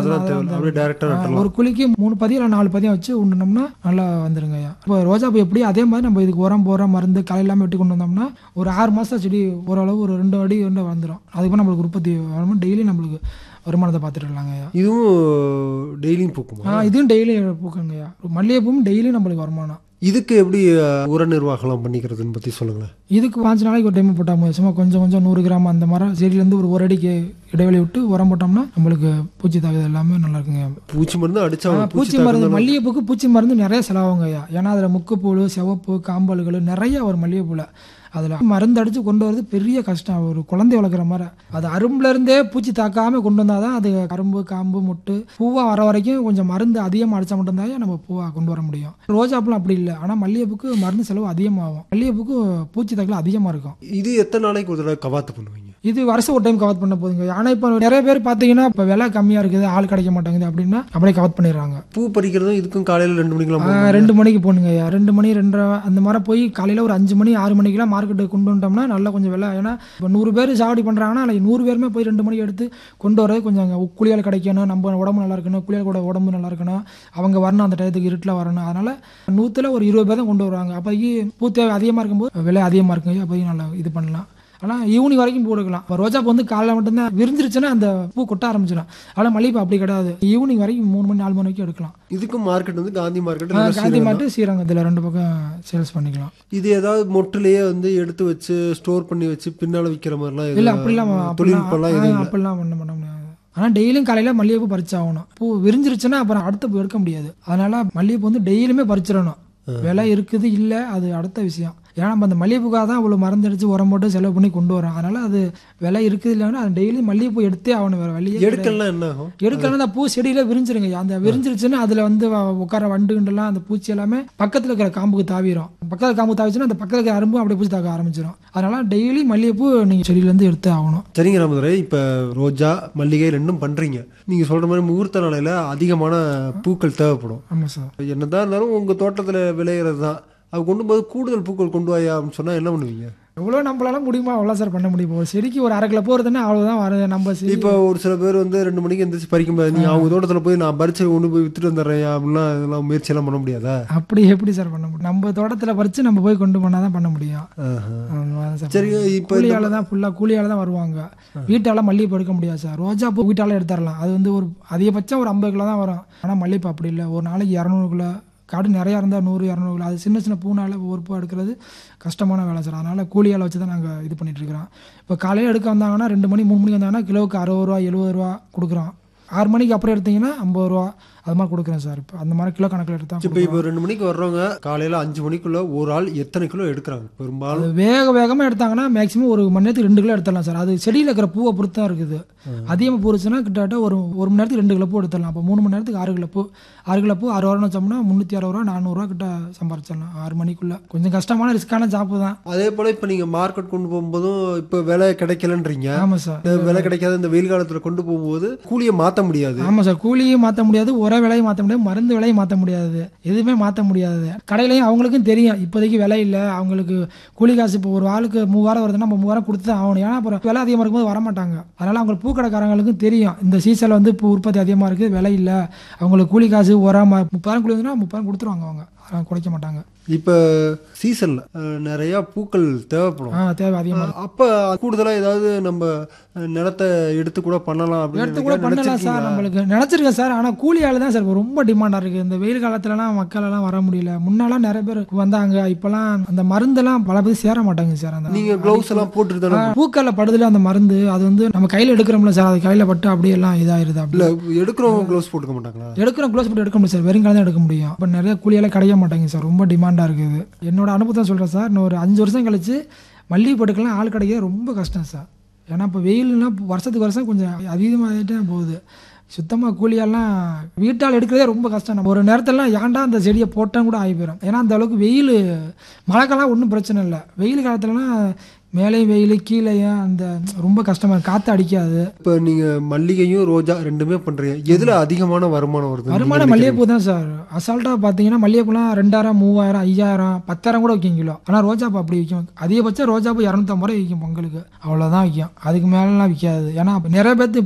அதெல்லாம் தேவை அந்த- அப்படியே டேரெக்டாக ஆ, நட்டலாம் ஒரு குழிக்கு மூணு பதியம் இல்லை நாலு பதியம் வச்சு உண்டோம்னா நல்லா வந்துருங்க ஐயா இப்போ ரோஜா பூ எப்படி அதே மாதிரி நம்ம இதுக்கு உரம் போகிற மருந்து களை இல்லாமல் வெட்டி கொண்டு வந்தோம்னா ஒரு ஆறு மாதம் செடி ஓரளவு ஒரு ரெண்டு அடி ரெண்டு வந்துடும் அதுக்கப்புறம் நம்மளுக்கு உற்பத்தி வரும் டெய்லி நம்மளுக்கு வருமானத்தை பார்த்துட்டு இருக்கலாங்க ஐயா இதுவும் டெய்லியும் பூக்குமா ஆ இதுவும் டெய்லி பூக்குங்க ஐயா மல்லிகைப்பூவும் டெய்லி நம்மளுக்கு வருமானம் இதுக்கு எப்படி அஹ், உர நிர்வாகம்லாம் பண்ணிக்கிறதுன்னு பற்றி சொல்லுங்களேன் இதுக்கு பாஞ்சு நாளைக்கு ஒரு டைம் போட்டால் போதும். சும்மா கொஞ்சம் கொஞ்சம் நூறு கிராம் அந்த மரம் செடியிலேருந்து ஒரு ஒரு அடிக்கு இடைவெளி விட்டு உரம் போட்டோம்னா நம்மளுக்கு பூச்சி தாக்குதல் எல்லாமே நல்லா இருக்குங்க பூச்சி மருந்து அடிச்சா ஆ, பூச்சி மருந்து மல்லிகைப்பூக்கு பூச்சி மருந்து நிறைய செலவாகுங்க ஐயா ஏன்னா அதில் முக்குப்பூள் சிவப்பு காம்பல்கள் நிறைய வரும் மல்லிகைப்பூவில் அதில் மருந்து அடித்து கொண்டு வரது பெரிய கஷ்டம் ஒரு குழந்தை வளர்க்குற மாதிரி அது அரும்புல இருந்தே பூச்சி தாக்காமல் கொண்டு வந்தால் தான் அது அரும்பு காம்பு முட்டு பூவாக வர வரைக்கும் கொஞ்சம் மருந்து அதிகமாக அடித்தா மட்டும்தான் நம்ம பூவாக கொண்டு வர முடியும் ரோஜாப்பூலாம் அப்படி இல்லை ஆனால் மல்லிகைப்பூக்கு மருந்து செலவு அதிகமாகும் மல்லிகைப்பூக்கு பூச்சி தாக்கல் அதிகமாக இருக்கும் இது எத்தனை நாளைக்கு ஒரு தடவை கவாத்து பண்ணுவீங்க இது வருஷம் ஒரு டைம் கவர் பண்ண போதுங்க ஆனால் இப்போ நிறைய பேர் பார்த்தீங்கன்னா இப்போ விலை கம்மியாக இருக்குது ஆள் கிடைக்க மாட்டேங்குது அப்படின்னா அப்படியே கவர் பண்ணிடுறாங்க பூ பறிக்கிறதும் இதுக்கும் காலையில் ரெண்டு மணிக்கெல்லாம் ஆ, போகணும். ரெண்டு மணிக்கு போகணுங்க ஐயா ரெண்டு மணி ரெண்டரை அந்த மாதிரி போய் காலையில் ஒரு அஞ்சு மணி ஆறு மணிக்கெல்லாம் மார்க்கெட்டுக்கு கொண்டு வந்துட்டோம்னா நல்லா கொஞ்சம் விலை ஏன்னா இப்போ நூறு பேர் சாவடி பண்ணுறாங்கன்னா அதில் நூறு பேருமே போய் ரெண்டு மணிக்கு எடுத்து கொண்டு வரது கொஞ்சம் அங்கே கூலியால் கிடைக்கணும் நம்ம உடம்பு நல்லா இருக்கணும் கூலியால் கூட உடம்பு நல்லா இருக்கணும் அவங்க வரணும் அந்த டயத்துக்கு இருட்டில் வரணும் அதனால் நூற்றில் ஒரு இருபது பேர் தான் கொண்டு வருவாங்க அப்போதைக்கு பூ தேவை அதிகமாக இருக்கும்போது விலை அதிகமாக இருக்குங்க அப்போதைக்கு நல்லா இது பண்ணலாம் ஆனால் ஈவினிங் வரைக்கும் பூ எடுக்கலாம் இப்போ ரோஜா பூ வந்து காலைல மட்டும்தான் விரிஞ்சிருச்சுன்னா அந்த பூ கொட்ட ஆரம்பிச்சிடும் ஆனால் மல்லிகைப்பூ அப்படி கிடையாது ஈவினிங் வரைக்கும் மூணு மணி நாலு மணி வரைக்கும் எடுக்கலாம் இதுக்கும் மார்க்கெட் வந்து காந்தி மார்க்கெட் ஆ, காந்தி மாட்டு ஸ்ரீரங்கத்தில் ரெண்டு பக்கம் சேல்ஸ் பண்ணிக்கலாம் இது ஏதாவது மொட்டுலயே வந்து எடுத்து வச்சு ஸ்டோர் பண்ணி வச்சு பின்னால விற்கிற மாதிரிலாம் இல்லை எதுவும் அப்படிலாம் அப்படிலாம் தொழில்நுட்பம்லாம் எதுவும் ஆ, அப்படிலாம் பண்ண பண்ண முடியாது ஆனால் டெய்லியும் காலையில் மல்லிகைப்பூ பறிச்சாகணும் பூ விரிஞ்சிருச்சுன்னா அப்புறம் அடுத்த பூ எடுக்க முடியாது அதனால மல்லிகைப்பூ வந்து டெய்லியுமே பறிச்சிடணும் விலை இருக்குது இல்லை அது அடுத்த விஷயம் ஏன்னா நம்ம அந்த மல்லிகைப்பூக்காக தான் அவ்வளோ மருந்து அடிச்சு உரம் போட்டு செலவு பண்ணி கொண்டு வரோம் அதனால அது விலை இருக்குது இல்லைன்னா அது டெய்லி மல்லிகைப்பூ எடுத்தே ஆகணும் வேறு வழியே கிடையாது. எடுக்கலாம் என்ன ஆகும் எடுக்கலாம் அந்த பூ செடியில விரிஞ்சிருங்க அந்த விரிஞ்சிருச்சுன்னா அதுல வந்து வ- உட்கார வண்டுகண்டெல்லாம் அந்த பூச்சி எல்லாமே பக்கத்துல இருக்கிற காம்புக்கு தாவிரும் பக்கத்துல காம்பு தாவிச்சுன்னா அந்த பக்கத்துல இருக்கிற அரும்பும் அப்படியே பூச்சி தாக்க ஆரம்பிச்சிடும் அதனால டெய்லி மல்லிகைப்பூ நீங்க செடியில இருந்து எடுத்தே ஆகணும் சரிங்க ராமதுரை இப்போ ரோஜா மல்லிகை ரெண்டும் பண்றீங்க நீங்க சொல்ற மாதிரி முகூர்த்த நாளையில அதிகமான பூக்கள் தேவைப்படும் ஆமா சார் என்னதான் இருந்தாலும் உங்க தோட்டத்துல விளையிறது தான் அது கொண்டு போது கூடுதல் பூக்கள் கொண்டு வாயா அப்படின்னு சொன்னா என்ன பண்ணுவீங்க எவ்வளோ நம்மளால முடியுமா அவ்வளோ சார் பண்ண முடியும் ஒரு செடிக்கு ஒரு அரை கிலோ போகிறதுன்னா அவ்வளோதான் வருது நம்ம செடி இப்போ ஒரு சில பேர் வந்து ரெண்டு மணிக்கு எந்திரிச்சு பறிக்க முடியாது நீங்க அவங்க தோட்டத்துல போய் நான் பறிச்சு கொண்டு போய் வித்துட்டு வந்துடுறேன் அப்படிலாம் இதெல்லாம் முயற்சி எல்லாம் பண்ண முடியாதா அப்படி எப்படி சார் பண்ண முடியும் நம்ம தோட்டத்தில் பறித்து நம்ம போய் கொண்டு போனால் தான் பண்ண முடியும் ஆஹா. அந்த மாதிரி தான் சார் சரி இப்போ கூலியால தான் ஃபுல்லாக கூலியால தான் வருவாங்க வீட்டால மல்லிகைப்பூ எடுக்க முடியாது சார் ரோஜா பூ வீட்டால எடுத்துடலாம் அது வந்து ஒரு அதிகபட்சம் ஒரு ஐம்பது கிலோ தான் வரும் ஆனால் மல்லிகைப்பூ அப்படி இல்லை ஒரு நாளைக்கு இரநூறு கிலோ காடு நிறையா இருந்தால் நூறு இரநூறு கிலோ அது சின்ன சின்ன பூனால ஒவ்வொரு பூ எடுக்கிறது கஷ்டமான வேலை சார் அதனால் கூலியால் வச்சு தான் நாங்கள் இது பண்ணிட்டு இருக்கிறோம் இப்போ காலையில் எடுக்க வந்தாங்கன்னா ரெண்டு மணி மூணு மணிக்கு வந்தாங்கன்னா கிலோவுக்கு அறுபது ரூபா எழுபது ரூபா கொடுக்குறோம் ஆறு மணிக்கு அப்புறம் எடுத்தீங்கன்னா ஐம்பது ரூபா அது மாதிரி கொடுக்குறேன் சார் இப்போ அந்த மாதிரி கிலோ கணக்கில் எடுத்தால் இப்போ இப்போ ரெண்டு மணிக்கு வர்றவங்க காலையில அஞ்சு மணிக்குள்ள ஒரு ஆள் எத்தனை கிலோ எடுக்கிறாங்க பெரும்பாலும் அது வேக வேகமாக எடுத்தாங்கன்னா மேக்ஸிமம் ஒரு மணி நேரத்துக்கு ரெண்டு கிலோ எடுத்துடலாம் சார் அது செடியில் இருக்கிற பூவை பொறுத்து தான் இருக்குது அதிகமாக பூரிச்சுன்னா கிட்டத்தட்ட ஒரு ஒரு மணி நேரத்துக்கு ரெண்டு கிலோ பூ எடுத்துடலாம் அப்போ மூணு மணி நேரத்துக்கு ஆறு கிலோ பூ ஆறு கிலோ பூ ஆறு வாரம் வச்சோம்னா முந்நூற்றி அறுபது ரூபா நானூறுரூவா கிட்ட சம்பாரிச்சிடலாம் ஆறு மணிக்குள்ளே கொஞ்சம் கஷ்டமான ரிஸ்க்கான ஜாப்பு தான் அதே போல இப்போ நீங்க மார்க்கெட் கொண்டு போகும்போதும் இப்போ விலை கிடைக்கலன்றீங்க ஆமாம் சார் இந்த விலை கிடைக்காத இந்த வெயில் காலத்துல கொண்டு போகும்போது கூலியை மாத்த முடியாது ஆமாம் சார் கூலியும் மாற்ற முடியாது உர விலையும் மாற்ற முடியாது மருந்து விலையும் மாற்ற முடியாது எதுவுமே மாற்ற முடியாது கடையிலையும் அவங்களுக்கும் தெரியும் இப்போதைக்கு விலை இல்லை அவங்களுக்கு கூலி காசு இப்போ ஒரு ஆளுக்கு மூவாயிரம் வருதுன்னா நம்ம மூவாயிரம் கொடுத்து தான் ஆகணும் ஏன்னா அப்புறம் விலை அதிகமாக இருக்கும்போது வரமாட்டாங்க அதனால் அவங்களுக்கு பூக்கடைக்காரங்களுக்கும் தெரியும் இந்த சீசனில் வந்து பூ உற்பத்தி அதிகமாக இருக்குது விலை இல்லை அவங்களுக்கு கூலி காசு உரம் முப்பதாயிரம் கூலி வந்துன்னா முப்பதாயிரம் கொடுத்துருவாங்க அவங்க அதெல்லாம் குறைக்க மாட்டாங்க இப்போ சீசன்ல நிறைய பூக்கள் தேவைப்படும் ஆ தேவை அதிகமாக அப்ப கூடுதலா ஏதாவது நம்ம அஹ், நிலத்தை எடுத்து கூட பண்ணலாம் அப்படின்னு எடுத்து கூட நினைக்கிறேன். பண்ணலாம் சார் நினைச்சிருக்கீங்களா? நம்மளுக்கு நினச்சிருக்கேன் சார் ஆனால் கூலி ஆள் தான் சார் இப்போ ரொம்ப டிமாண்டாக இருக்குது இந்த வெயில் காலத்துலலாம் மக்கள் எல்லாம் வர முடியல முன்னாலாம் நிறைய பேர் வந்தாங்க இப்போலாம் அந்த மருந்தெல்லாம் பல பேர் சேர மாட்டாங்க சார் அந்த நீங்க க்ளவுஸ் எல்லாம் போட்டுட்டு தானே ஆ, பூக்கள்ல படுதுல அந்த மருந்து அது வந்து நம்ம கையில் எடுக்கிறோம்ல சார் அது கையில் பட்டு அப்படியே எல்லாம் இதாயிருது அப்படி இல்ல எடுக்கிறவங்க க்ளவுஸ் போட்டுக்க மாட்டாங்களா எடுக்கிறோம் க்ளோஸ் போட்டு எடுக்க முடியும் சார் வெறுங்காலம் தான் எடுக்க முடியும் இப்போ நிறைய கூலியெல்லாம் கிடைக்க மாட்டாங்க சார் ரொம்ப டிமாண்டாக இருக்குது என்னோட அனுபவத்தை சொல்கிறேன் சார் இன்னும் ஒரு அஞ்சு வருஷம் கழிச்சு மல்லிகை போட்டுக்கெல்லாம் ஆள் கிடைக்க ரொம்ப கஷ்டம் சார் ஏன்னா இப்போ வெயில்னா வருஷத்துக்கு வருஷம் கொஞ்சம் அதிகமாகிட்டே போகுது சுத்தமாக கூலியெல்லாம் வீட்டால் எடுக்கிறதே ரொம்ப கஷ்டம் நம்ம ஒரு நேரத்திலலாம் ஏன்டா அந்த செடியை போட்டால் கூட ஆகி போயிடும் ஏன்னா அந்த அளவுக்கு வெயில் மழை காலம் ஒன்றும் பிரச்சனை இல்லை வெயில் காலத்துலலாம் மேலேயும் வெயில் கீழேயும் அந்த ரொம்ப கஷ்டமாக காற்று அடிக்காது இப்ப நீங்க மல்லிகையும் ரோஜா ரெண்டுமே பண்றீங்க எதுல அதிகமான வருமானம் வருது வருமானம் மல்லிகைப்பூ தான் சார் அசால்ட்டாக பார்த்தீங்கன்னா மல்லிகைப்பூலாம் ரெண்டாயிரம் மூவாயிரம் ஐயாயிரம் பத்தாயிரம் கூட விற்கும் கிலோ ஆனால் ரோஜாப்பூ அப்படி விற்கும் அதிகபட்சம் ரோஜாப்பூ இரநூத்தம்பது ரூபாய் விற்கும் பொங்கலுக்கு அவ்வளோதான் விற்கும் அதுக்கு மேலெலாம் விற்காது ஏன்னா அப்ப நிறைய பேர்த்து